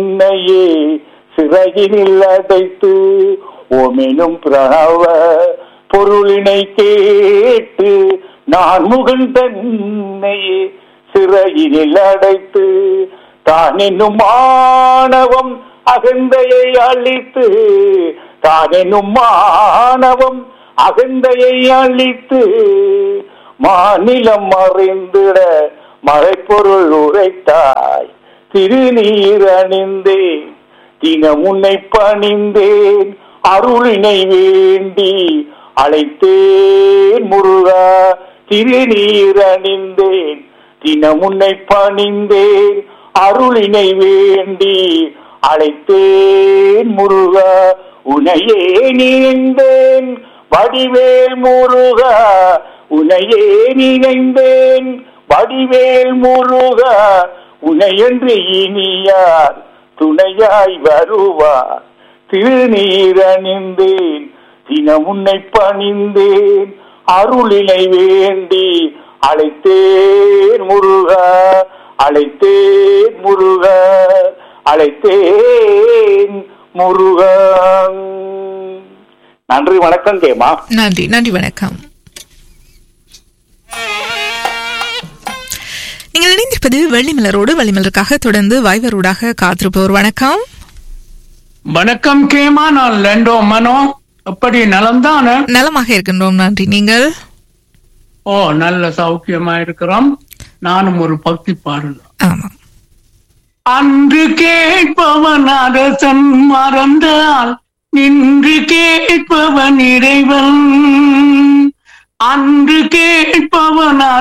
உன்னையே சிறகினில் அடைத்து ஓமெனும் பிரணவ பொருளினை கேட்டு நான் முகன் தன்னையே சிறகினில் அடைத்து தான் என்னும் மாணவம் அகந்தையை அழித்து தான் என்னும் மாணவம் அகந்தையை அழித்து மாநிலம் மறைந்திட மறைப்பொருள் உரைத்தாய் திருநீர் அணிந்தேன் தினம் உன்னை பணிந்தேன் அருளினை வேண்டி அழைத்தேன் முருகா திருநீர் அணிந்தேன் தினம் உன்னை பணிந்தேன் அருளினை வேண்டி அழைத்தேன் முருகா உனையே நினைந்தேன் வடிவேல் முருகா உனையே நினைந்தேன் வடிவேல் முருகா உனையன்று இனியார் துணையாய் வருவார் திருநீர் அணிந்தேன் தினம் உன்னை பணிந்தேன் அருளினை வேண்டி அழைத்தேன் முருகா அழைத்தேன் முருகா அழைத்தேன் முருகா நன்றி வணக்கம் கேமா நன்றி நன்றி வணக்கம் நீங்கள் இணைந்திருப்பது வெள்ளிமலரோடு வெள்ளிமலருக்காக தொடர்ந்து வாய்வரோடாக காத்திருப்போர் வணக்கம் வணக்கம் கேமா நான் லெண்டோ மனோ எப்படி நலம்தானே நலமாக இருக்கின்றோம் நன்றி நீங்கள் ஓ நல்ல சௌக்கியமா இருக்கிறோம் நானும் ஒரு பக்தி பாடல் ஆமாம் அன்று கேட்பவன் அரசன் மறந்தால் நின்று கேட்பவன் இறைவன் அன்று கேட்பவன்